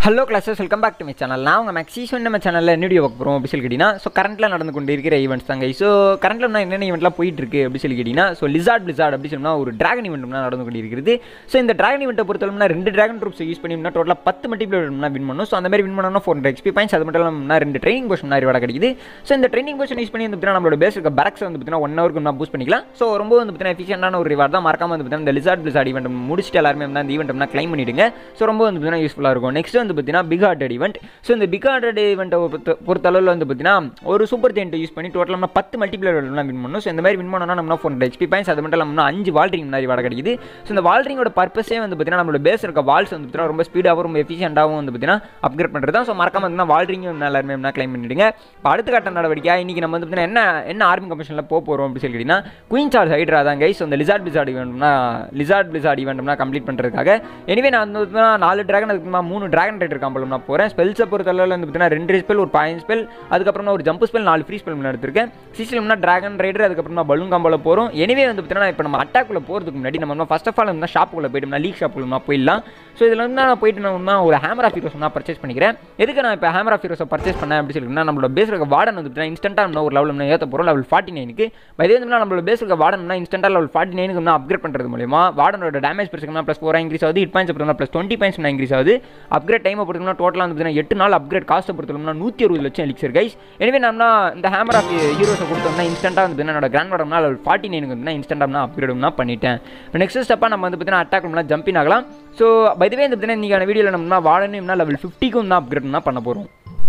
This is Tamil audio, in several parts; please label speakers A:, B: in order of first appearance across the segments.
A: hello classes welcome back to my channel நான் உங்கள் மேக்ஸிஷன் நம்ம சேனலில் என்ன வீடியோ பார்க்க போகிறோம் அப்படி சொல்லி கேட்டிங்கன்னா ஸோ கரண்ட்டில் நடந்து கொண்டு இருக்கிற ஈவெண்ட்ஸ் தாங்க ஸோ கரண்ட்டில் நான் என்னென்ன ஈவெண்ட்லாம் போயிட்டு இருக்கு அப்படி சொல்லி கேட்டிங்கன்னா ஸோ லிசார்ட் லிசார்ட் அப்படி சொன்னால் ஒரு டிராகன் ஈவெண்ட்னா நடந்து கொண்டு இருக்கிறது ஸோ இந்த டிராகன் ஈவெண்ட்டை பொறுத்தவரைனா ரெண்டு டிராகன் ட்ரூப்ஸ் யூஸ் பண்ணினா டோட்டலாக பத்து மல்டிபிளேட் வின் பண்ணும் ஸோ அந்த மாதிரி வின் பண்ணணும் ஃபோர் ஹண்ட்ரட் எக்ஸ்பி பாயிண்ட்ஸ் அது மட்டும் இல்லாமல் ரெண்டு ட்ரைனிங் போர்ஷன் ரிவார்ட் கிடைக்குது ஸோ இந்த ட்ரைனிங் போர்ஷன் யூஸ் பண்ணி வந்து பார்த்தீங்கன்னா நம்மளோட பேஸ் இருக்க பேரக்ஸ் வந்து பார்த்தீங்கன்னா ஒன் ஹவருக்கு நான் பூஸ்ட் பண்ணிக்கலாம் ஸோ ரொம்ப வந்து பார்த்தீங்கன்னா எஃபிஷியண்டான ஒரு ரிவார்ட் தான் மறக்காம வந்து பார்த்தீங்கன்னா இந்த லிசார்ட் லிசார்ட் ஈவெண்ட் முடிச்சுட்டு எல்லாருமே வந்து அந்த ஈவெண்ட்னா க்ளைம் பண்ணிடுங்க ஸோ ரொம்ப வந்து பார்த்தீங்கன்னா யூஸ்ஃபுல்லாக இருக்கும் நெக்ஸ்ட் வந்து பார்த்தீங்கன்னா பிக் ஹார்டட் ஈவெண்ட் ஸோ இந்த பிக் ஹார்டட் ஈவெண்ட்டை பொறுத்த பொறுத்த அளவில் வந்து பார்த்தீங்கன்னா ஒரு சூப்பர் ஜெயிண்ட் யூஸ் பண்ணி டோட்டலாக நம்ம பத்து மல்டிபிளேட் வின் பண்ணணும் ஸோ இந்த மாதிரி வின் பண்ணோம்னா நம்ம ஃபோர் ஹண்ட்ரட் எக்ஸ்பி பாயிண்ட்ஸ் அது மட்டும் இல்லாமல் அஞ்சு வால்ரிங் முன்னாடி வர கிடைக்குது ஸோ இந்த வால்ரிங்கோட பர்பஸே வந்து பார்த்தீங்கன்னா நம்மளோட பேஸ் இருக்க வால்ஸ் வந்து பார்த்தீங்கன்னா ரொம்ப ஸ்பீடாகவும் ரொம்ப எஃபிஷியண்டாகவும் வந்து பார்த்தீங்கன்னா அப்கிரேட் பண்ணுறது தான் ஸோ மறக்காம வந்து வால்ரிங்கும் எல்லாருமே என்ன கிளைம் பண்ணிடுங்க இப்போ அடுத்த கட்ட நடவடிக்கை இன்றைக்கி நம்ம வந்து பார்த்தீங்கன்னா என்ன என்ன ஆர்மி கமிஷனில் போக போகிறோம் அப்படின்னு சொல்லி கேட்டிங்கன்னா குயின் சார்ஜ் ஹைட்ரா தான் கைஸ் அந்த லிசார்ட் பிசார்ட் ஈவெண்ட்னா லிசார்ட் பிசார்ட் ஈவெண்ட்னா கம்ப்ளீட் பண்ணுறதுக்காக எனவே நான் வந்து பார்த்தீங்கன்னா நாலு டிராகன் அதுக்கு நான் மூணு டிராகன் ரைட் இருக்கான் நான் போகிறேன் ஸ்பெல்ஸை பொறுத்த அளவில் வந்து பார்த்தீங்கன்னா ரெண்டு ஸ்பெல் ஒரு பாயிண்ட் ஸ்பெல் அதுக்கப்புறம் ஒரு ஜம்ப் ஸ்பெல் நாலு ஃப்ரீ ஸ்பெல் எடுத்திருக்கேன் சிஸ்டம்னா டிராகன் ரைடர் அதுக்கப்புறம் நான் பலூன் காம்போல போகிறோம் எனவே வந்து பார்த்தீங்கன்னா இப்போ நம்ம அட்டாக்குள்ள போகிறதுக்கு முன்னாடி நம்ம ஃபஸ்ட் ஆஃப் ஆல் வந்து ஷாப்புக்குள்ளே போயிட்டோம்னா லீக் ஷாப்புக்குள்ள போயிடலாம் ஸோ இதில் வந்து நான் போயிட்டு நான் ஒரு ஹேமர் ஆஃப் ஹீரோஸ் நான் பர்ச்சேஸ் பண்ணிக்கிறேன் எதுக்கு நான் இப்போ ஹேமர் ஆஃப் ஹீரோஸை பர்ச்சேஸ் பண்ணேன் அப்படி சொல்லிங்கன்னா நம்மளோட பேஸ் இருக்க வார்டன் வந்து இன்ஸ்டன்ட்டாக நம்ம ஒரு லெவல் நம்ம ஏற்ற போகிறோம் லெவல் ஃபார்ட்டி நைனுக்கு இதே வந்து நம்மளோட பேஸ் இருக்க வார்டன்னா இன்ஸ்டன்ட்டாக லெவல் ஃபார்ட்டி நைனுக்கு நான் அப்கிரேட் பண்ணுறது மூலியமா வார்டனோட டேமேஜ் பெருசுக்கு ப்ளஸ் ஃபோர் இன்க்ரீஸ் ஆகுது ஹிட் பாயிண்ட்ஸ் பொறுத்தவரை ப்ளஸ் டுவெண்ட்டி பாயிண்ட்ஸ் இன்க்ரீஸ் ஆகுது அப்கிரேட் டைமை பொறுத்தவரை டோட்டலாக வந்து பார்த்தீங்கன்னா எட்டு நாள் அப்கிரேட் காஸ்ட்டை பொறுத்தவரை நூற்றி அறுபது லட்சம் எலிக்சர் கைஸ் எனவே நம்ம இந்த ஹேமர் ஆஃப் ஹீரோஸை கொடுத்தோம்னா இன்ஸ்டன்ட்டாக வந்து என்னோட கிராண்ட் வார்டம்னா லெவல் ஃபார்ட்டி நைனுக்கு வந்து இன்ஸ்டன்ட்டாக அப்கிரேடும் தான் பண்ணிட்டேன் நெக்ஸ்ட் ஸ்டெப்பாக நம்ம வந்து பார்த்தீங்கன்னா அட்டாக் பண்ணலாம் ஜம்பின் ஆகலாம் ஸோ பைதவே வந்து பார்த்தீங்கன்னா இன்றைக்கான வீடியோவில் நம்ம வாடனும்னா லெவல் ஃபிஃப்டிக்கும் தான் அப்கிரேட் தான் பண்ண போகிறோம்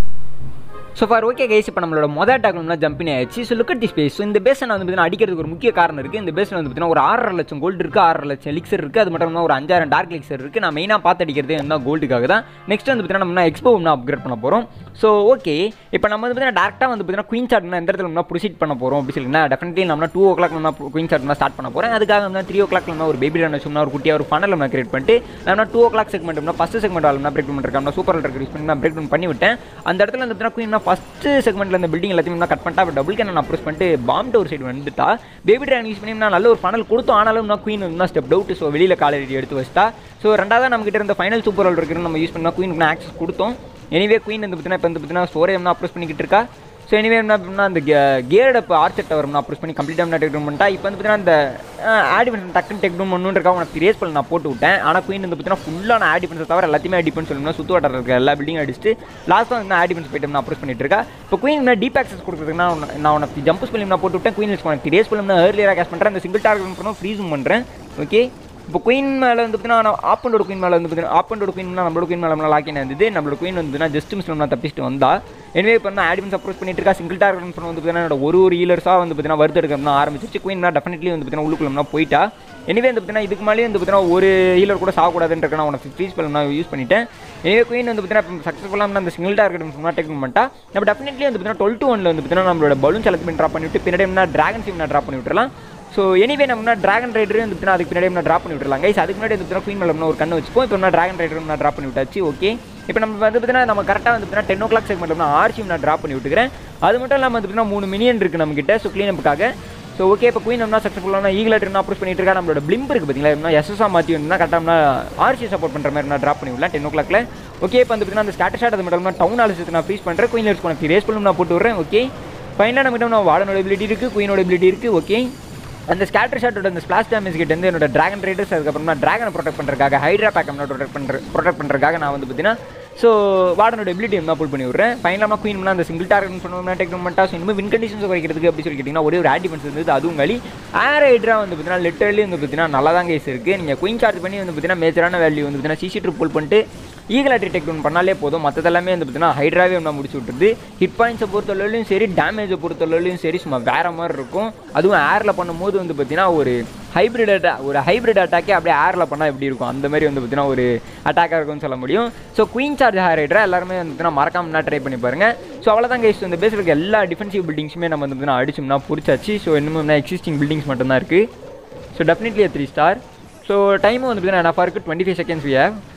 A: ஸோ ஃபார் ஓகே கைஸ் இப்போ நம்மளோட மொதல் அட்டாக்னா ஜம்பின் ஆயிடுச்சு so look at the space so இந்த பேஸை வந்து பார்த்தீங்கன்னா அடிக்கிறதுக்கு ஒரு முக்கிய காரணம் இருக்குது இந்த பேஸில் வந்து பார்த்தீங்கன்னா ஒரு ஆறரை லட்சம் கோல்டு இருக்குது ஆறரை லட்சம் எலிக்சர் இருக்குது அது மட்டும் இல்லாமல் ஒரு அஞ்சாயிரம் டார்க் எலிக்சர் இருக்குது நான் மெயினாக பார்த்து அடிக்கிறது என்ன கோல்டுக்காக தான் நெக்ஸ்ட் வந்து பார்த்தீங்கன்னா நம்ம எக்ஸ்போ ஒன்று அப்கிரேட் பண்ண போகிறோம் ஸோ ஓகே இப்போ நம்ம வந்து பார்த்தீங்கன்னா டேரெக்டாக வந்து பார்த்தீங்கன்னா குயின் சார்ட்னா எந்த இடத்துல நம்ம ப்ரொசீட் பண்ண போகிறோம் அப்படி சொல்லிங்கன்னா டெஃபினெட்லி நம்ம டூ ஓ கிளாக் நம்ம குயின் சார்ட் ஸ்டார்ட் பண்ண போகிறேன் அதுக்காக வந்து த்ரீ ஓ கிளாக் நம்ம ஒரு பேபி ரன் வச்சோம்னா ஒரு குட்டியாக ஒரு ஃபனல் நம்ம கிரியேட் பண்ணிட்டு நம்ம two o'clock segment first segment ஆளுனா பிரேக் பண்ணிருக்கோம் சூப்பர் லெட்டர் யூஸ் பண்ணி நான் பிரேக் பண்ணி விட்டேன் அந்த இடத்துல வந்து பார்த்தீங்கன்னா குயின் ஃபஸ்ட் செக்மெண்ட்டில் இந்த பில்டிங் எல்லாத்தையும் நான் கட் பண்ணிட்டா டபுள் கேன் நான் அப்ரோச் பண்ணிட்டு பாம் டோர் சைடு வந்துட்டா பேபி ட்ராகன் யூஸ் பண்ணி நான் நல்ல ஒரு ஃபனல் கொடுத்தோம் ஆனாலும் நான் குயின் வந்து ஸ்டெப் டவுட் ஸோ வெளியில் காலேஜ் எடுத்து வச்சிட்டா ஸோ ரெண்டாவது நம்ம கிட்ட இருந்த ஃபைனல் சூப்பர் ரோல் இருக்கிற நம்ம யூஸ் பண்ணால் குயினுக்கு ஆக்சஸ் கொடுத்தோம் எனிவே குயின் வந்து பார்த்தீங்கன்னா இப்போ வந்து பார்த்தீங்கன்னா ஸ்டோரேஜ் அப்ரோச் பண்ணிக்கிட்டு இருக்கா ஸோ எனிவே என்ன அப்படின்னா அந்த கியர்டு இப்போ ஆர்ச்செட் டவர் நான் அப்ரோச் பண்ணி கம்ப்ளீட்டாக நான் டெக் டவுன் பண்ணிட்டா இப்போ வந்து பார்த்தீங்கன்னா அந்த ஆட் டிஃபென்ஸ் டக்குன்னு டெக் டவுன் பண்ணுன்றக்கா உனக்கு ரேஸ் பண்ண நான் போட்டு விட்டேன் ஆனால் குயின் வந்து பார்த்தீங்கன்னா ஃபுல்லாக நான் ஆட் டிஃபென்ஸ் தவிர எல்லாத்தையுமே ஆட் டிஃபென்ஸ் சொல்லணும் சுற்று வட்டார இருக்க எல்லா பில்டிங் அடிச்சுட்டு லாஸ்ட்டாக வந்து ஆட் டிஃபென்ஸ் போய்ட்டு நான் அப்ரோச் பண்ணிட்டு இருக்கா இப்போ குயின் நான் டீப் ஆக்சஸ் கொடுக்குறதுக்கு நான் நான் உனக்கு ஜம்ப் ஸ்பெல்லிங் நான் போட்டு விட்டேன் குயின் உனக்கு ரேஸ் பண்ணி நான் ஏர்லியராக கேஸ் பண்ணுறேன் அந்த சிங்கிள் டார்கெட் பண்ணணும் ஃப்ரீஸும் பண்ணுறேன் ஓகே இப்போ குயின் மேலே வந்து பார்த்தீங்கன்னா ஆப்பண்டோட குயின் மேலே வந்து பார்த்தீங்கன்னா ஆப்பண்டோட குயின் நம்மளோட குயின் மேலே லாக்கின் இருந்தது நம்மளோட குயின் வந்து ஜஸ்ட் மிஸ் நான் தப்பிச்சுட்டு வந்தா எனவே இப்போ நான் ஆடிமன்ஸ் அப்ரோச் பண்ணிட்டு இருக்கா சிங்கிள் டார்கெட் வந்து பார்த்தீங்கன்னா ஒரு ஒரு ஈலர்ஸாக வந்து பார்த்தீங்கன்னா வருது எடுக்கணும் ஆரம்பிச்சிச்சு குயின் டெஃபினெட்லி வந்து பார்த்தீங்கன்னா உள்ளுக்குள்ள போயிட்டா எனவே வந்து பார்த்தீங்கன்னா இதுக்கு மேலே வந்து பார்த்தீங்கன்னா ஒரு ஹீலர் கூட சாகக்கூடாதுன்ற நான் உனக்கு ஃப்ரீஸ் பண்ண நான் யூஸ் பண்ணிட்டேன் எனவே குயின் வந்து பார்த்தீங்கன்னா சக்ஸஸ்ஃபுல்லாக அந்த சிங்கிள் டார்கெட் சொன்னால் டேக் பண்ணிட்டா நம்ம டெஃபினெட்லி வந்து பார்த்தீங்கன்னா டுவெல் டூ ஒனில் வந்து பார்த்தீங்கன்னா நம்மளோட பலூன் செலக்ட் ட்ராப் பண்ணிவிட்டு பின்னாடி என்ன ட்ராகன் சீம் நான் ட்ராப் பண்ணி விட்டுறலாம் ஸோ எனிவே நம்ம ட்ராகன் ரைடர் வந்து பார்த்தீங்கன்னா அதுக்கு பின்னாடி நான் ட்ராப் பண்ணி விட்டுலாம் கைஸ் அதுக்கு முன்னாடி வந்து குயின் மேலே ஒரு கண்ணு வச்சுப்போம் இப்போ நான் ட்ராகன் ரைடர் நான் ட்ராப் பண்ணி விட்டாச்சு ஓகே இப்போ நம்ம வந்து பார்த்தீங்கன்னா நம்ம கரெக்டாக வந்து பார்த்தீங்கன்னா டென் ஓ கிளாக் செக்மெண்ட் நான் ஆர்ச்சியும் நான் ட்ராப் பண்ணி விட்டுக்கிறேன் அது மட்டும் இல்லாமல் வந்து பார்த்தீங்கன்னா மூணு மினியன் இருக்குது நம்மக்கிட்ட ஸோ க்ளீனப்புக்காக ஸோ ஓகே இப்போ குயின் நம்ம சக்ஸஸ்ஃபுல்லான ஈகில் என்ன அப்ரோச் பண்ணிட்டு இருக்கா நம்மளோட பிளிம்ப் இருக்குது பார்த்தீங்களா எஸ்எஸ்ஆ மாற்றி வந்து கரெக்டாக ஆர்ச்சி சப்போர்ட் பண்ணுற மாதிரி நான் ட்ராப் பண்ணி விடலாம் டென் ஓ கிளாக்ல ஓகே இப்போ வந்து பார்த்தீங்கன்னா அந்த ஸ்டாட்டஸ் ஷாட் அது மட்டும் டவுன் ஆலிசத்துக்கு நான் ஃப்ரீஸ் பண்ணுறேன் குயின் உனக்கு ரேஸ் பண்ணி நான் போட்டு விட்றேன் ஓகே ஃபைனலாக நம்மகிட்ட நான் வார்டனோட எபிலிட்டி இருக்குது குயினோட எபிலிட்டி இருக்குது ஓகே அந்த ஸ்கேட்டர் ஷாட்டோட அந்த ஸ்பிளாஷ் டேமேஜ் கிட்ட வந்து என்னோட டிராகன் ரைடர்ஸ் அதுக்கப்புறம் நான் டிராகனை ப்ரொடெக்ட் பண்ணுறதுக்காக ஹைட்ரா பேக் நான் ப்ரொடெக்ட் பண்ணுற ப்ரொடெக்ட் பண்ணுறதுக்காக நான் வந்து பார்த்தீங்கன்னா ஸோ வார்டனோட எபிலிட்டி என்ன புல் பண்ணி விட்றேன் ஃபைனலாக குயின் அந்த சிங்கிள் டார்கெட் சொன்னோம்னா டெக் பண்ணிட்டா ஸோ இனிமேல் வின் கண்டிஷன்ஸ் குறைக்கிறதுக்கு அப்படி சொல்லி கேட்டிங்கன்னா ஒரே ஒரு ஆட் டிஃபென்ஸ் இருந்தது அதுவும் களி ஏர் ஹைட்ரா வந்து பார்த்தீங்கன்னா லிட்டரலி வந்து பார்த்தீங்கன்னா நல்லா தான் கேஸ் இருக்குது நீங்கள் குயின் சார்ஜ் பண்ணி வந்து பார்த்தீங்கன்னா மேஜரான வேல்யூ வந்து பார்த்தீங்கன்னா சிசி ட்ரிப் புல் பண்ணிட்டு ஈகலாட்ரி டெக் டவுன் பண்ணாலே போதும் மற்றதெல்லாமே வந்து பார்த்தீங்கன்னா ஹைட்ராவே ஒன்றா முடிச்சு விட்டுருது ஹிட் பாயிண்ட்ஸை பொறுத்தளவுலையும் சரி டேமேஜை பொறுத்தளவுலையும் சரி சும்மா வேறு மாதிரி இருக்கும் அதுவும் ஏரில் பண்ணும்போது வந்து பார்த்தீங்கன்னா ஒரு ஹைப்ரிட் அட்டா ஒரு ஹைப்ரிட் அட்டாக்கே அப்படியே ஏரில் பண்ணால் எப்படி இருக்கும் அந்த மாதிரி வந்து பார்த்தீங்கன்னா ஒரு அட்டாக்காக இருக்கும்னு சொல்ல முடியும் ஸோ குயின் சார்ஜ் ஹேர் ரைடரா எல்லாருமே வந்து பார்த்தீங்கன்னா மறக்காம ட்ரை பண்ணி பாருங்கள் ஸோ அவ்வளோதான் கைஸ் இந்த பேஸில் இருக்க எல்லா டிஃபென்சிவ் பில்டிங்ஸுமே நம்ம வந்து பார்த்தீங்கன்னா அடிச்சோம்னா பிடிச்சாச்சு ஸோ இன்னும் எக்ஸிஸ்டிங் பில்டிங்ஸ் மட்டும்தான் இருக்குது so definitely three star so டைமும் வந்து பார்த்தீங்கன்னா என்ன இருக்குது twenty five seconds we have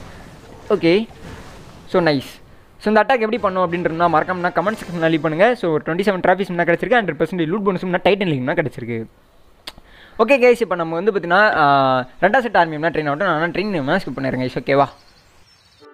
A: okay so nice so இந்த அட்டாக் எப்படி பண்ணும் அப்படின்றதுனா மறக்காமனா கமெண்ட் செக்ஷன் லீவ் பண்ணுங்கள் ஸோ டுவெண்ட்டி செவன் ட்ராஃபிஸ் முன்னா கிடச்சிருக்கு hundred percent loot bonus titan லீக்னா கிடச்சிருக்கு ஓகே கைஸ் இப்போ நம்ம வந்து பார்த்தீங்கன்னா ரெண்டாவது செட் ஆர்மியம்னா ட்ரெயின் ஆகட்டும் நான் ட்ரெயின் ஸ்கிப் பண்ணிடுறேன் கைஸ் ஓகேவா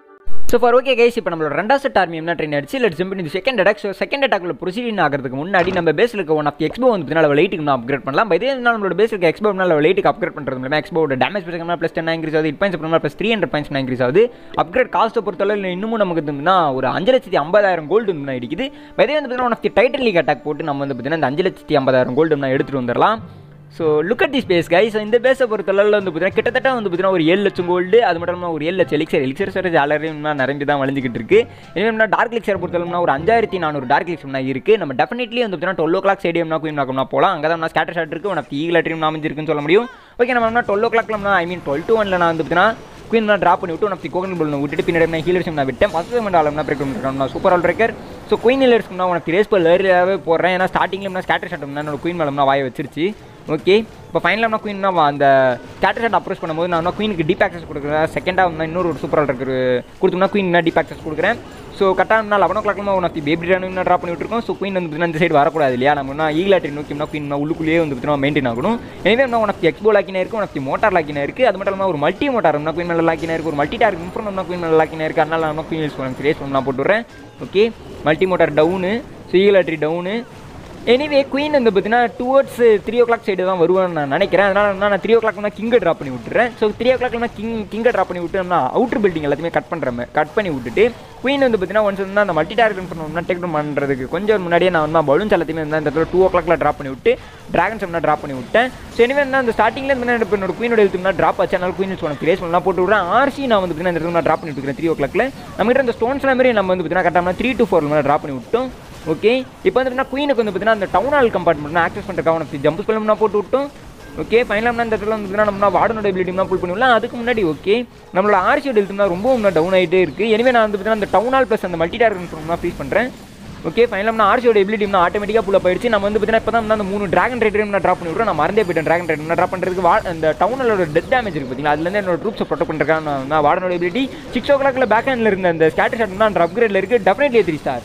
A: ஸோ ஃபார் ஓகே கைஸ் இப்போ நம்மளோட ரெண்டாவது செட் ஆர்மி என்ன ட்ரெயின் அடிச்சு லெட் ஜம்ப் இந்த செகண்ட் அட்டாக் ஸோ செகண்ட் அட்டாக்ல ப்ரொசீடிங் ஆகிறதுக்கு முன்னாடி நம்ம பேஸில் இருக்க ஒன் ஆஃப் எக்ஸ்போ வந்து பார்த்தீங்கன்னா லெவல் எயிட்டுக்கு நான் அப்கிரேட் பண்ணலாம் இதே இருந்தால் நம்மளோட பேஸ் இருக்க எக்ஸ்போ லெவல் எயிட்டுக்கு அப்கிரேட் பண்ணுறது மூலமா எக்ஸ்போட டேமேஜ் பிரச்சனை ப்ளஸ் டென் இன்க்ரீஸ் ஆகுது இட் பாயிண்ட்ஸ் அப்புறமா plus three hundred points increase ஆகுது அப்கிரேட் காஸ்ட்டை பொறுத்தளவு இன்னமும் நமக்கு இருந்ததுன்னா ஒரு அஞ்சு லட்சத்தி ஐம்பதாயிரம் கோல்டு வந்து இடிக்குது இதே வந்து பார்த்தீங்கன்னா one of the titan league attack போட்டு நம்ம வந்து பார்த்தீங்கன்னா இந்த அஞ்சு லட்சத்தி ஐம்பதாயிரம் கோல்டு நான் எடுத்துகிட்டு வந்துடலாம் so look at the space guy so இந்த பேஸை பொறுத்தளவில் வந்து பார்த்தீங்கன்னா கிட்டத்தட்ட வந்து பார்த்தீங்கன்னா ஒரு ஏழு லட்சம் கோல்டு அது மட்டும் இல்லாமல் ஒரு ஏழு லட்சம் எலிக்சர் எலிக்சர் ஸ்டோரேஜ் ஆல்ரெடி நிரம்பி தான் வளைஞ்சிக்கிட்டு இருக்கு என்ன டார்க் எலிக்சர் பொறுத்தளவுனா ஒரு அஞ்சாயிரத்தி நானூறு டார்க் எலிக்சர்னா இருக்குது நம்ம டெஃபினெட்லி வந்து பார்த்தீங்கன்னா டுவெல் ஓ கிளாக் ஸ்டேடியம்னா குயின் நாக்கம்னா போகலாம் அங்கே தான் ஸ்கேட்டர் ஷாட் இருக்குது உனக்கு ஈகில் ட்ரீம் அமைஞ்சிருக்குன்னு சொல்ல முடியும் ஓகே நம்ம டுவெல் ஓ கிளாக்ல ஐ மீன் டுவெல் டு ஒன்ல நான் வந்து பார்த்தீங்கன்னா குயின் நான் ட்ராப் பண்ணி விட்டு உனக்கு கோகன் பால் விட்டுட்டு பின்னாடி நான் ஹீலர்ஸ் நான் விட்டேன் ஃபஸ்ட் செமெண்ட் ஆலம்னா பிரேக் பண்ணிருக்கேன் நான் super all breaker so queen ஹீலர்ஸ்க்கு நான் உனக்கு ரேஸ் பால் ஏரியாவே போடுறேன் ஏன்னா ஸ்டார்டிங்கில் நான் ஸ்கேட்டர் ஷாட் என்னோட குயின் மேலம்னா வாய வச்சிருச்சு ஓகே இப்போ ஃபைனலாக நான் குயின் அந்த ஸ்கேட்டர் ஷாட் அப்ரோச் பண்ணும்போது நான் குயினுக்கு டீப் ஆக்சஸ் கொடுக்குறேன் செகண்டாக நான் இன்னொரு ஒரு சூப்பர் ஆல் இருக்கிற கொடுத்தோம்னா குயின் டீப் ஆக்சஸ் கொடுக்குறேன் ஸோ கரெக்டாக நான் லெவன் ஓ கிளாக்ல ஒன் ஆஃப் தி பேபி ட்ரான் ட்ராப் பண்ணி விட்டுருக்கோம் ஸோ குயின் வந்து இந்த சைடு வரக்கூடாது இல்லையா நம்ம ஈகிலாட்டி நோக்கினா குயின் உள்ளுக்குள்ளேயே வந்து பார்த்தீங்கன்னா மெயின்டைன் ஆகணும் எனவே நான் உனக்கு எக்ஸ்போ லாக்கினா இருக்குது உனக்கு மோட்டார் லாக்கினா இருக்குது அது மட்டும் இல்லாமல் ஒரு மல்டி மோட்டார் நம்ம குயின் மேலே லாக்கினா இருக்குது ஒரு மல்டி டார்க் இன்ஃபர்ம் நம்ம குயின் மேலே லாக்கினா இருக்குது அதனால நம்ம குயின் யூஸ் பண்ண கிரேஸ் பண்ணலாம் போட்டுறேன் okay multi mortar down so ஈகிலாட்ரி டவுனு எனிவே குயின் வந்து பார்த்தீங்கன்னா towards three o'clock side தான் வருவான்னு நான் நினைக்கிறேன் அதனால் நான் த்ரீ ஓ கிளாக்னா கிங்கை ட்ராப் பண்ணி விட்டுறேன் ஸோ த்ரீ ஓ கிளாக்னா கிங் கிங்கை ட்ராப் பண்ணி விட்டு நான் அவுட்டர் பில்டிங் எல்லாத்தையுமே கட் பண்ணுறேன் கட் பண்ணி விட்டுட்டு குயின் வந்து பார்த்தீங்கன்னா ஒன்ஸ் வந்து அந்த மல்டி டார்கெட் பண்ணணும்னா டேக் டவுன் பண்ணுறதுக்கு கொஞ்சம் முன்னாடியே நான் வந்து பலூன்ஸ் எல்லாத்தையுமே வந்து அந்த இடத்துல டூ ஓ கிளாக்ல ட்ராப் பண்ணி விட்டு ட்ராகன்ஸ் எல்லாம் ட்ராப் பண்ணி விட்டேன் ஸோ எனிவே வந்து அந்த ஸ்டார்டிங்கில் இருந்து என்ன என்னோட குயினோட எழுத்துனா ட்ராப் ஆச்சு அதனால குயின் ஒன் கிரேஸ் பண்ணலாம் போட்டு விட்றேன் ஆர்சி நான் வந்து பார்த்தீங்கன்னா இந்த இடத்துல நான் ட்ராப் பண்ணி விட்டுக்கிறேன் த்ரீ ஓ கிளாக்ல நம்மகிட்ட அந்த ஸ்டோன்ஸ் மாதிரி நம்ம வந்து பார்த்தீங்கன்னா கரெக்டாக த்ரீ டு ஃபோர் ட்ராப் பண்ணி விட்டோம் ஓகே இப்போ வந்து குயினுக்கு வந்து பார்த்தீங்கன்னா அந்த டவுன் ஹால் கம்பார்ட்மெண்ட் ஆக்சஸ் பண்ணுறதுக்காக உனக்கு ஜம்ப் ஸ்பெல்லாம் நான் போட்டு விட்டோம் ஓகே ஃபைனலாக இந்த இடத்துல வந்து நம்ம வார்டனோட எபிலிட்டிலாம் புல் பண்ணிவிடலாம் அதுக்கு முன்னாடி ஓகே நம்மளோட ஆர்சியோட எழுத்துனா ரொம்ப டவுன் ஆகிட்டே இருக்குது எனவே நான் வந்து பார்த்தீங்கன்னா அந்த டவுன் ஹால் ப்ளஸ் அந்த மல்டி டார்கன் நான் ஃபீஸ் பண்ணுறேன் ஓகே ஃபைனலாக நான் ஆர்சியோட எபிலிட்டி நான் ஆட்டோமேட்டிக்காக புள்ள போயிடுச்சு நம்ம வந்து பார்த்தீங்கன்னா இப்போ தான் அந்த மூணு ட்ராகன் ரைடர் நான் ட்ராப் பண்ணி விட்றோம் நான் மறந்தே போயிட்டேன் ட்ராகன் ரைடர் நான் ட்ராப் பண்ணுறதுக்கு வா அந்த டவுனோட டெட் டேமேஜ் இருக்குது பார்த்தீங்களா அதுலேருந்து என்னோட ட்ரூப்ஸை ப்ரொடெக்ட் பண்ணுறேன் நான் வார்டனோட எபிலிட்டி சிக்ஸ் ஓ கிளாக்ல பேக் ஹேண்டில் இருந்த அந்த ஸ்கேட்டர் ஷாட் தான் அப்கிரேடில் இருக்குது டெஃபினெட்லி த்ரீ ஸ்டார்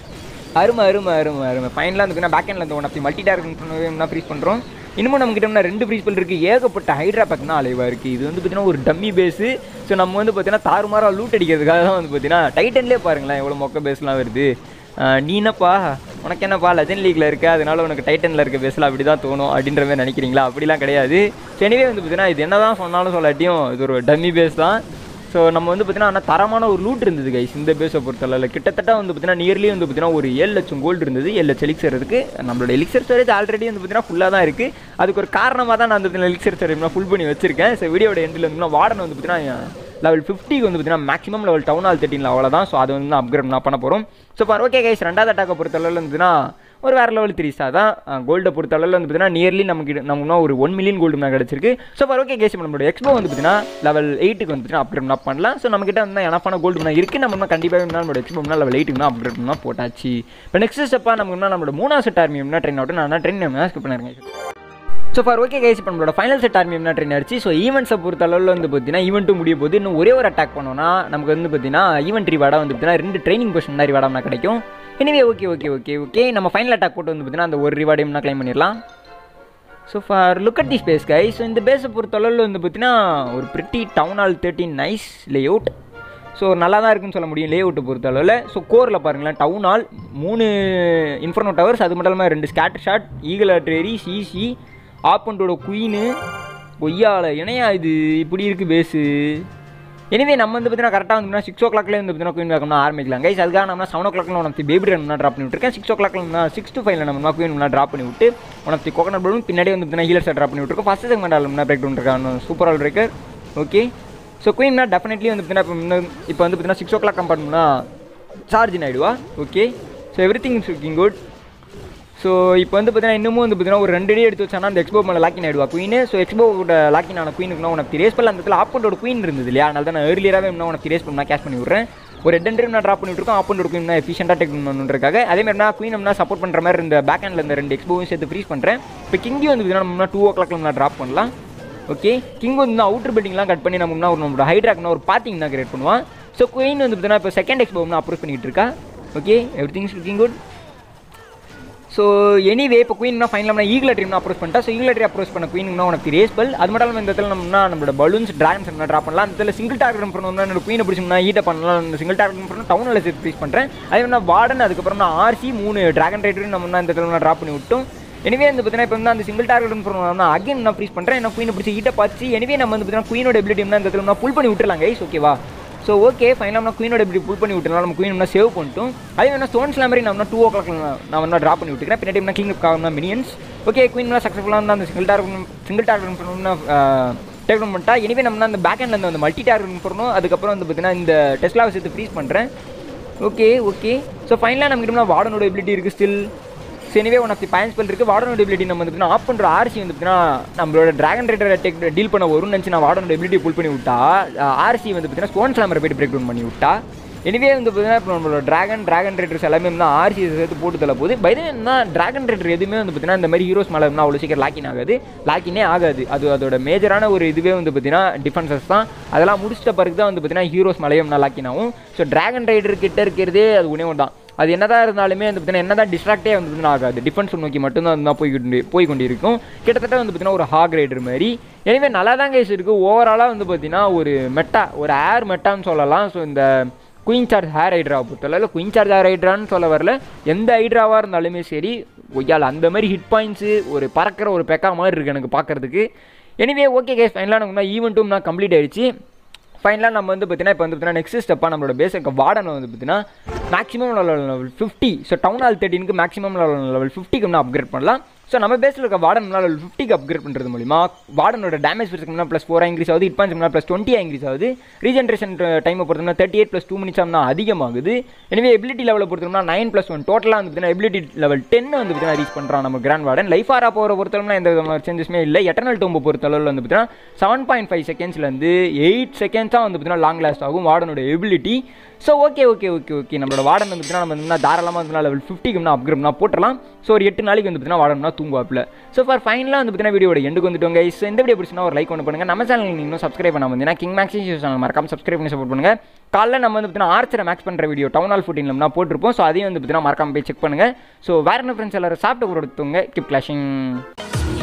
A: அருமை அருமை அருமை அருமை ஃபைனலாக வந்து பேக் ஹேண்டில் இந்த one of the multi target freeze பண்ணுறோம் இன்னமும் நம்ம கிட்ட ரெண்டு ஃப்ரீஸ் பல் இருக்குது ஏகப்பட்ட ஹைட்ரா பேக்னா அலைவாக இருக்குது இது வந்து பார்த்தீங்கன்னா ஒரு டம்மி பேஸு ஸோ நம்ம வந்து பார்த்தீங்கன்னா தாறுமாறாக லூட் அடிக்கிறதுக்காக தான் வந்து பார்த்தீங்கன்னா டைட்டன்லேயே பாருங்களேன் எவ்வளோ மொக்க பேஸ்லாம் வருது நீ என்னப்பா உனக்கு என்னப்பா லெஜன் லீக்ல இருக்க அதனால உனக்கு டைட்டனில் இருக்க பேஸில் அப்படி தான் தோணும் அப்படின்ற மாதிரி நினைக்கிறீங்களா அப்படிலாம் கிடையாது எனவே வந்து பார்த்தீங்கன்னா இது என்ன தான் சொன்னாலும் சொல்லாட்டியும் இது ஒரு டம்மி பேஸ் தான் ஸோ நம்ம வந்து பார்த்தீங்கன்னா ஆனால் தரமான ஒரு லூட் இருந்தது கைஸ் இந்த பேஸை பொறுத்தளவில் கிட்டத்தட்ட வந்து பார்த்தீங்கன்னா நியர்லி வந்து பார்த்தீங்கன்னா ஒரு ஏழு லட்சம் கோல்டு இருந்தது ஏழு லட்சம் எலிக்சர் இருக்குது நம்மளோட எலிக்சர் ஸ்டோரேஜ் ஆல்ரெடி வந்து பார்த்தீங்கன்னா ஃபுல்லாக தான் இருக்குது அதுக்கு ஒரு காரணமாக தான் நான் அந்த எலிக்சர் ஸ்டோரேஜ் ஃபுல் பண்ணி வச்சிருக்கேன் ஸோ வீடியோட எண்டில் வந்து வார்டன் வந்து பார்த்தீங்கன்னா லெவல் ஃபிஃப்டிக்கு வந்து பார்த்தீங்கன்னா maximum level town all thirteen அவ்வளோதான் ஸோ அது வந்து நான் அப்கிரேட் நான் பண்ண போகிறோம் ஸோ ஃபார் ஓகே கைஸ் ரெண்டாவது அட்டாக்கை பொறுத்தளவில் வந்துன்னா ஒரு வேறு லெவல் த்ரீ ஸ்டார் தான் கோல்டை பொறுத்த அளவில் வந்து பார்த்தீங்கன்னா நியர்லி நமக்கு நமக்கு ஒரு ஒன் மில்லியன் கோல்டு நான் கிடச்சிருக்கு ஸோ ஃபார் ஓகே கேஸ் நம்மளோட எக்ஸ்போ வந்து பார்த்தீங்கன்னா லெவல் எயிட்டுக்கு வந்து பார்த்தீங்கன்னா அப்கிரேட் நான் பண்ணலாம் ஸோ நம்மகிட்ட வந்து எனப்பான கோல்டு நான் இருக்குது நம்ம கண்டிப்பாக நம்மளோட எக்ஸ்போ லெவல் எயிட்டுக்கு தான் அப்கிரேட் பண்ணால் போட்டாச்சு இப்போ நெக்ஸ்ட் ஸ்டெப்பாக நமக்கு நம்மளோட மூணாவது செட் ஆர்மி ட்ரெயின் ஆகட்டும் நான் ட்ரெயின் ஸ்கிப் பண்ணிருக்கேன் ஸோ ஃபார் ஓகே கைஸ் இப்போ நம்மளோட ஃபைனல் செட் ஆர்மி என்ன ட்ரெயின் ஆச்சு ஸோ ஈவெண்ட்ஸை பொறுத்த அளவில் வந்து பார்த்தீங்கன்னா ஈவெண்ட்டும் முடிய போது இன்னும் ஒரே ஒரு அட்டாக் பண்ணோம்னா நமக்கு வந்து பார்த்தீங்கன்னா ஈவெண்ட் ரிவார்டாக வந்து பார்த்தீங்கன்னா ரெண்டு ட்ரைனிங் பொசிஷன் தான் ரிவார்டாக கிடைக்கும் anyway okay okay okay okay நம்ம ஃபைனல் அட்டாக் போட்டு வந்து பார்த்தீங்கன்னா அந்த ஒரு ரிவார்டையும் நான் கிளைம் பண்ணிடலாம் so far look at the space guy so இந்த பேஸை பொறுத்த அளவில் வந்து பார்த்தீங்கன்னா ஒரு pretty town all thirteen nice layout so நல்லா தான் இருக்குன்னு சொல்ல முடியும் லே அவுட்டை பொறுத்த அளவில் ஸோ கோரில் பாருங்களேன் டவுன் ஆல் மூணு இன்ஃபர்னோ டவர்ஸ் அது மட்டும் இல்லாமல் ரெண்டு ஸ்கேட்டர் ஷாட் ஈகல் ஆட்ரேரி சிசி ஆப்பண்டோட குயினு கொய்யால இணையா இது இப்படி இருக்குது பேஸு எனவே நம்ம வந்து பார்த்தீங்கன்னா கரெக்டாக வந்து சிக்ஸ் ஓ கிளாக்லேயே வந்து பார்த்தீங்கன்னா குயின் வேகம்னா ஆரம்பிக்கலாம் கைஸ் அதுக்காக நம்ம செவன் ஓ கிளாக்ல உனக்கு பேபி ரன் ட்ராப் பண்ணி விட்டுருக்கேன் சிக்ஸ் ஓ கிளாக்ல சிக்ஸ் டு ஃபைவ்ல நம்ம குயின் ட்ராப் பண்ணி விட்டு உனக்கு கோகனட் பலூன் பின்னாடி வந்து பார்த்தீங்கன்னா ஹீலர்ஸை ட்ராப் பண்ணி விட்டுருக்கோம் ஃபஸ்ட் செக்மெண்ட் ஆளும்னா பிரேக் டவுன் இருக்காங்க super all breaker okay so குயின்னா டெஃபினெட்லி வந்து பார்த்தீங்கன்னா இப்போ வந்து பார்த்தீங்கன்னா சிக்ஸ் ஓ கிளாக் கம்பேர்னா சார்ஜ் ஆகிடுவா okay so everything is looking good so இப்போ வந்து பார்த்தீங்கன்னா இன்னமும் வந்து பார்த்தீங்கன்னா ஒரு ரெண்டு டே எடுத்து வச்சானா அந்த எக்ஸ்போ மேலே லாக்கின் ஆயிடுவா குயின் ஸோ எக்ஸ்போ கூட லாக்கின் ஆன குயினுக்குனா உனக்கு ரேஸ் பண்ணல அந்த இடத்துல ஆப்பண்டோட குயின் இருந்தது இல்லையா அதனால தான் நான் ஏர்லியராகவே இன்னும் உனக்கு ரேஸ் பண்ணா கேஷ் பண்ணி விட்றேன் ஒரு ரெண்டு ரெண்டு நான் ட்ராப் பண்ணிட்டு இருக்கோம் ஆப்பண்டோட குயின் நான் எஃபிஷியண்டாக டெக் பண்ணுறதுக்காக அதே மாதிரி நான் குயின் நான் சப்போர்ட் பண்ணுற மாதிரி இந்த பேக் ஹேண்டில் இந்த ரெண்டு எக்ஸ்போவும் சேர்த்து ஃப்ரீஸ் பண்ணுறேன் இப்போ கிங்கி வந்து பார்த்தீங்கன்னா நம்ம டூ ஓ கிளாக்ல நான் ட்ராப் பண்ணலாம் ஓகே கிங் வந்து அவுட்டர் பில்டிங்லாம் கட் பண்ணி நம்ம ஒரு நம்மளோட ஹைட்ராக்னா ஒரு பாத்திங் தான் கிரியேட் பண்ணுவான் ஸோ குயின் வந்து பார்த்தீங்கன்னா இப்போ செகண்ட் எக்ஸ்போ நான் அப்ரோச் பண்ணிட்டு இருக்கா okay every things looking good so anyway இப்போ குயின்னா ஃபைனலாக நான் ஈகிள் ட்ரீம் அப்ரோச் பண்ணிட்டேன் ஸோ ஈகிள் ட்ரீ அப்ரோச் பண்ண குயின்னா உனக்கு ரேஸ் பல் அது மட்டும் இல்லாமல் இந்த இடத்துல நம்மனா நம்மளோட பலூன்ஸ் ட்ராகன்ஸ் என்ன ட்ராப் பண்ணலாம் அந்த இடத்துல சிங்கிள் டார்கெட் பண்ணணும்னா என்னோட குயினை பிடிச்சோம்னா ஈட்ட பண்ணலாம் அந்த சிங்கிள் டார்கெட் பண்ணணும் டவுனில் சேர்த்து ப்ரீஸ் பண்ணுறேன் அதே மாதிரி வார்டன் அதுக்கப்புறம் நான் ஆர்சி மூணு ட்ராகன் ரைடரும் நம்ம இந்த இடத்துல நான் ட்ராப் பண்ணி விட்டோம் எனவே வந்து பார்த்தீங்கன்னா இப்போ வந்து அந்த சிங்கிள் டார்கெட் பண்ணணும் நான் அகைன் நான் ஃப்ரீஸ் பண்ணுறேன் என்ன குயினை பிடிச்சி ஈட்ட பார்த்து எனவே நம்ம வந்து பார்த்தீங்கன்னா குயினோட எபிலிட்டி இந்த இடத்துல நான் புல் பண்ணி விட்டுலாம் கைஸ் ஓகேவா ஸோ ஓகே ஃபைனலாக நம்ம குயினோட இப்படி புல் பண்ணி விட்டுலாம் நம்ம குயின் சேவ் பண்ணிட்டோம் அதே வேணா ஸ்டோன்ஸ் மாதிரி நான் டூ ஓ கிளாக் நான் வந்து ட்ராப் பண்ணி விட்டுக்கிறேன் பின்னாடி என்ன கிங் ஆகணும் மினியன்ஸ் ஓகே குயின் சக்ஸஸ்ஃபுல்லாக வந்து அந்த சிங்கிள் டார்கெட் சிங்கிள் டார்கெட் பண்ணணும்னா டேக் பண்ணிட்டா இனிமேல் நம்ம அந்த பேக் ஹேண்டில் வந்து மல்டி டார்கெட் பண்ணணும் அதுக்கப்புறம் வந்து பார்த்தீங்கன்னா இந்த டெஸ்லாவை சேர்த்து ஃப்ரீஸ் பண்ணுறேன் ஓகே ஓகே ஸோ ஃபைனலாக நம்ம கிட்ட வார்டனோட எபிலிட்டி இருக்குது ஸ்டில் ஸோ எனவே ஒன் ஆஃப் தி பயன் ஸ்பெல் இருக்குது வார்டனோட எபிலிட்டி நம்ம வந்து ஆஃப் பண்ணுற ஆர்சி வந்து பார்த்தீங்கன்னா நம்மளோட ட்ராகன் ரைடரை டெக் டீல் பண்ண வரும்னு நினச்சி நான் வார்டனோட எபிலிட்டி புல் பண்ணி விட்டா ஆர்சி வந்து பார்த்தீங்கன்னா ஸ்டோன் ஸ்லாமரை போய்ட்டு பிரேக் டவுன் பண்ணி விட்டா எனவே வந்து பார்த்தீங்கன்னா இப்போ நம்மளோட ட்ராகன் ட்ராகன் ரைடர்ஸ் எல்லாமே வந்து ஆர்சி சேர்த்து போட்டு தள்ள போகுது பைதே என்ன ட்ராகன் ரைடர் எதுவுமே வந்து பார்த்தீங்கன்னா இந்த மாதிரி ஹீரோஸ் மேலே அவ்வளோ சீக்கிரம் லாக்கின் ஆகாது லாக்கினே ஆகாது அது அதோட மேஜரான ஒரு இதுவே வந்து பார்த்தீங்கன்னா டிஃபென்சஸ் தான் அதெல்லாம் முடிச்சிட்ட பிறகு தான் வந்து பார்த்தீங்கன்னா ஹீரோஸ் மேலேயும் லாக்கின் ஆகும் ஸோ ட்ராகன் ரைடர் கிட்ட இருக்கிறதே அது உணவு தான் அது என்னதான் இருந்தாலுமே வந்து பார்த்தீங்கன்னா என்னதான் டிஸ்ட்ராக்டே வந்து பார்த்தீங்கன்னா ஆகாது டிஃபென்ஸ் நோக்கி மட்டும்தான் வந்து போய் கொண்டு போய் கொண்டு இருக்கும் கிட்டத்தட்ட வந்து பார்த்தீங்கன்னா ஒரு ஹாக் ரைடர் மாதிரி எனவே நல்லா தான் கேஸ் இருக்குது ஓவராலாக வந்து பார்த்தீங்கன்னா ஒரு மெட்டா ஒரு ஏர் மெட்டான்னு சொல்லலாம் ஸோ இந்த குயின் சார்ஜ் ஹேர் ஹைட்ராவை பொறுத்தவரை இல்லை குயின் சார்ஜ் ஹேர் ஹைட்ரான்னு சொல்ல வரல எந்த ஹைட்ராவாக இருந்தாலுமே சரி ஒய்யால் அந்த மாதிரி ஹிட் பாயிண்ட்ஸு ஒரு பறக்கிற ஒரு பெக்கா மாதிரி இருக்குது எனக்கு பார்க்குறதுக்கு எனிவே ஓகே கேஸ் ஃபைனலாக நமக்கு ஈவெண்ட்டும் நான் கம்ப்ளீட் ஆயிடுச்சு ஃபைனலாக நம்ம வந்து பார்த்தீங்கன்னா இப்போ வந்து பார்த்தீங்கன்னா நெக்ஸ்ட் ஸ்டெப்பாக நம்மளோட பேசிக் வார்டன் வந்து பார்த்தீங்கன்னா maximum level fifty so town hall தேர்ட்டினுக்கு மேக்ஸிமம் லெவல் ஃபிஃப்டிக்கு நம்ம அப்கிரேட் பண்ணலாம் ஸோ நம்ம பேஸில் இருக்க வார்டன் லெவல் ஃபிஃப்டிக்கு அப்கிரேட் பண்ணுறது மூலிமா வார்டனோட டேமேஜ் பிரிச்சுக்கணும் ப்ளஸ் ஃபோர் இன்க்ரீஸ் ஆகுது hit points plus twenty increase ஆகுது ரீஜென்ரேஷன் டைமை பொறுத்தோம்னா thirty eight plus two minutes ஆகுனா அதிகமாகுது எனவே எபிலிட்டி லெவலில் பொறுத்தோம்னா நைன் ப்ளஸ் ஒன் டோட்டலாக வந்து பார்த்தீங்கன்னா எபிலிட்டி லெவல் டென் வந்து பார்த்தீங்கன்னா ரீச் பண்ணுறான் நம்ம கிராண்ட் வார்டன் லைஃப் ஆரா போகிற பொறுத்தவரை எந்த விதமான சேஞ்சஸுமே இல்லை எட்டர்னல் டோம்பை பொறுத்தளவில் வந்து பார்த்தீங்கன்னா செவன் பாயிண்ட் ஃபைவ் செகண்ட்ஸ்லேருந்து எயிட் செகண்ட்ஸாக வந்து பார்த்தீங்கன்னா லாங் லாஸ்ட் ஆகும் வார்டனோட ability so okay okay okay okay நம்மளோட வார்டன் வந்து பார்த்தீங்கன்னா நம்ம வந்து தாராளமாக வந்து லெவல் ஃபிஃப்டிக்கு அப்கிரேட்னா போட்டுடலாம் ஸோ ஒரு எட்டு நாளைக்கு வந்து பார்த்தீங்கன்னா வார்டன்னா தூங்குவாப்பில் ஸோ ஃபார் ஃபைனலாக வந்து பார்த்தீங்கன்னா வீடியோட எண்டுக்கு வந்துட்டோங்க ஸோ இந்த வீடியோ பிடிச்சினா ஒரு லைக் ஒன்று பண்ணுங்கள் நம்ம சேனல் நீங்கள் இன்னும் சப்ஸ்கிரைப் பண்ணாமல் வந்தீங்கன்னா கிங் மேக்ஸிங் சேனல் மறக்காம சப்ஸ்கிரைப் பண்ணி சப்போர்ட் பண்ணுங்கள் காலைல நம்ம வந்து பார்த்தீங்கன்னா ஆர்ச்சரை மேக்ஸ் பண்ணுற வீடியோ டவுன் ஹால் ஃபுட்டின்ல நான் போட்டிருப்போம் ஸோ அதையும் வந்து பார்த்தீங்கன்னா மறக்காம போய் செக் பண்ணுங்கள் ஸோ வேறு என்ன ஃப்ரெண்ட்ஸ் எல்லாரும் சாப்பிட்டு கொடுத்துங்க கிப் கிளாஷிங்